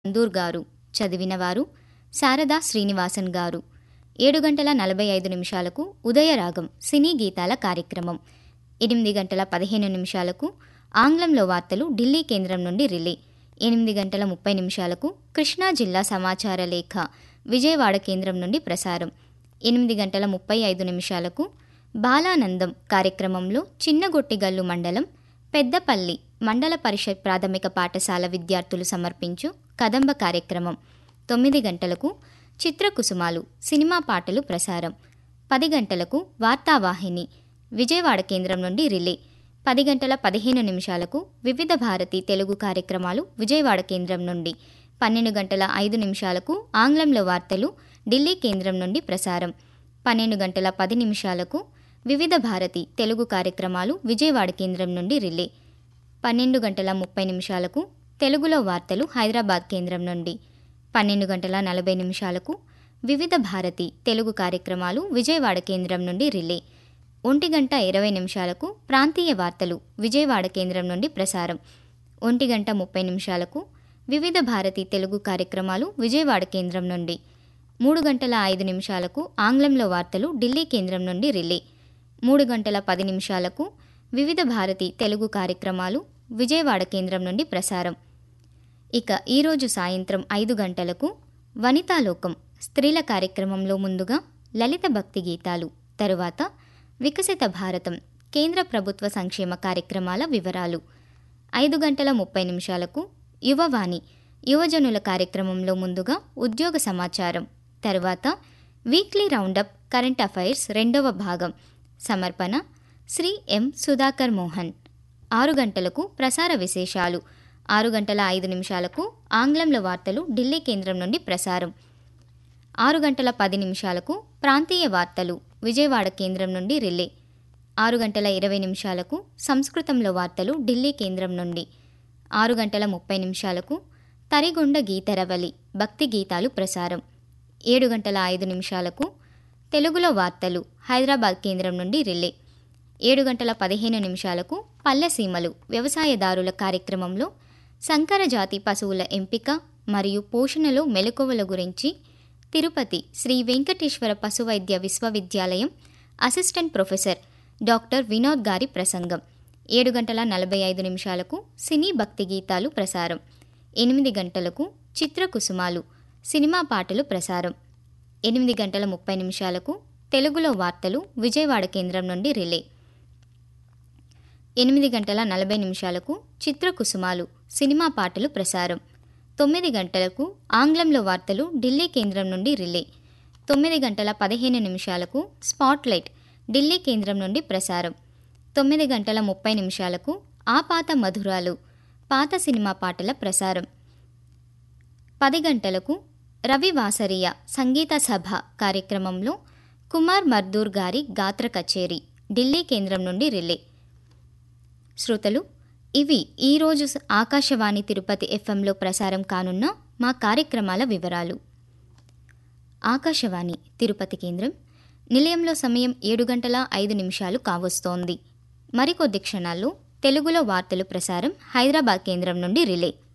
అందూర్ గారు చదివినవారు శారదా శ్రీనివాసన్ గారు ఏడు గంటల నలభై ఐదు నిమిషాలకు ఉదయరాగం సినీ గీతాల కార్యక్రమం ఎనిమిది గంటల పదిహేను నిమిషాలకు ఆంగ్లంలో వార్తలు ఢిల్లీ కేంద్రం నుండి రిలే ఎనిమిది గంటల ముప్పై నిమిషాలకు కృష్ణా జిల్లా సమాచార లేఖ విజయవాడ కేంద్రం నుండి ప్రసారం ఎనిమిది గంటల ముప్పై ఐదు నిమిషాలకు బాలానందం కార్యక్రమంలో చిన్నగొట్టిగల్లు మండలం పెద్దపల్లి మండల పరిషత్ ప్రాథమిక పాఠశాల విద్యార్థులు సమర్పించు కదంబ కార్యక్రమం తొమ్మిది గంటలకు చిత్రకుసుమాలు సినిమా పాటలు ప్రసారం పది గంటలకు వార్తావాహిని విజయవాడ కేంద్రం నుండి రిలే పది గంటల పదిహేను నిమిషాలకు వివిధ భారతి తెలుగు కార్యక్రమాలు విజయవాడ కేంద్రం నుండి పన్నెండు గంటల ఐదు నిమిషాలకు ఆంగ్లంలో వార్తలు ఢిల్లీ కేంద్రం నుండి ప్రసారం పన్నెండు గంటల పది నిమిషాలకు వివిధ భారతి తెలుగు కార్యక్రమాలు విజయవాడ కేంద్రం నుండి రిలే పన్నెండు గంటల ముప్పై నిమిషాలకు తెలుగులో వార్తలు హైదరాబాద్ కేంద్రం నుండి పన్నెండు గంటల నలభై నిమిషాలకు వివిధ భారతి తెలుగు కార్యక్రమాలు విజయవాడ కేంద్రం నుండి రిలే ఒంటి గంట ఇరవై నిమిషాలకు ప్రాంతీయ వార్తలు విజయవాడ కేంద్రం నుండి ప్రసారం ఒంటి గంట ముప్పై నిమిషాలకు వివిధ భారతి తెలుగు కార్యక్రమాలు విజయవాడ కేంద్రం నుండి మూడు గంటల ఐదు నిమిషాలకు ఆంగ్లంలో వార్తలు ఢిల్లీ కేంద్రం నుండి రిలే మూడు గంటల పది నిమిషాలకు వివిధ భారతి తెలుగు కార్యక్రమాలు విజయవాడ కేంద్రం నుండి ప్రసారం ఇక ఈరోజు సాయంత్రం ఐదు గంటలకు వనితాలోకం స్త్రీల కార్యక్రమంలో ముందుగా లలిత భక్తి గీతాలు తరువాత వికసిత భారతం కేంద్ర ప్రభుత్వ సంక్షేమ కార్యక్రమాల వివరాలు ఐదు గంటల ముప్పై నిమిషాలకు యువవాణి యువజనుల కార్యక్రమంలో ముందుగా ఉద్యోగ సమాచారం తరువాత వీక్లీ రౌండప్ కరెంట్ అఫైర్స్ రెండవ భాగం సమర్పణ శ్రీ ఎం సుధాకర్ మోహన్ ఆరు గంటలకు ప్రసార విశేషాలు ఆరు గంటల ఐదు నిమిషాలకు ఆంగ్లంలో వార్తలు ఢిల్లీ కేంద్రం నుండి ప్రసారం ఆరు గంటల పది నిమిషాలకు ప్రాంతీయ వార్తలు విజయవాడ కేంద్రం నుండి రిలే ఆరు గంటల ఇరవై నిమిషాలకు సంస్కృతంలో వార్తలు ఢిల్లీ కేంద్రం నుండి ఆరు గంటల ముప్పై నిమిషాలకు తరిగొండ గీతరవలి భక్తి గీతాలు ప్రసారం ఏడు గంటల ఐదు నిమిషాలకు తెలుగులో వార్తలు హైదరాబాద్ కేంద్రం నుండి రిలే ఏడు గంటల పదిహేను నిమిషాలకు పల్లెసీమలు వ్యవసాయదారుల కార్యక్రమంలో సంకర జాతి పశువుల ఎంపిక మరియు పోషణలో మెలకువల గురించి తిరుపతి శ్రీ వెంకటేశ్వర పశువైద్య విశ్వవిద్యాలయం అసిస్టెంట్ ప్రొఫెసర్ డాక్టర్ వినోద్ గారి ప్రసంగం ఏడు గంటల నలభై ఐదు నిమిషాలకు సినీ భక్తి గీతాలు ప్రసారం ఎనిమిది గంటలకు చిత్రకుసుమాలు సినిమా పాటలు ప్రసారం ఎనిమిది గంటల ముప్పై నిమిషాలకు తెలుగులో వార్తలు విజయవాడ కేంద్రం నుండి రిలే ఎనిమిది గంటల నలభై నిమిషాలకు చిత్రకుసుమాలు సినిమా పాటలు ప్రసారం తొమ్మిది గంటలకు ఆంగ్లంలో వార్తలు ఢిల్లీ కేంద్రం నుండి రిలే తొమ్మిది గంటల పదిహేను నిమిషాలకు స్పాట్లైట్ ఢిల్లీ కేంద్రం నుండి ప్రసారం తొమ్మిది గంటల ముప్పై నిమిషాలకు ఆ పాత మధురాలు పాత సినిమా పాటల ప్రసారం పది గంటలకు రవి వాసరియ సంగీత సభ కార్యక్రమంలో కుమార్ మర్దూర్ గారి గాత్ర కచేరీ ఢిల్లీ కేంద్రం నుండి రిలే శ్రోతలు ఇవి ఈరోజు ఆకాశవాణి తిరుపతి ఎఫ్ఎంలో ప్రసారం కానున్న మా కార్యక్రమాల వివరాలు ఆకాశవాణి తిరుపతి కేంద్రం నిలయంలో సమయం ఏడు గంటల ఐదు నిమిషాలు కావస్తోంది మరికొద్ది క్షణాల్లో తెలుగులో వార్తలు ప్రసారం హైదరాబాద్ కేంద్రం నుండి రిలే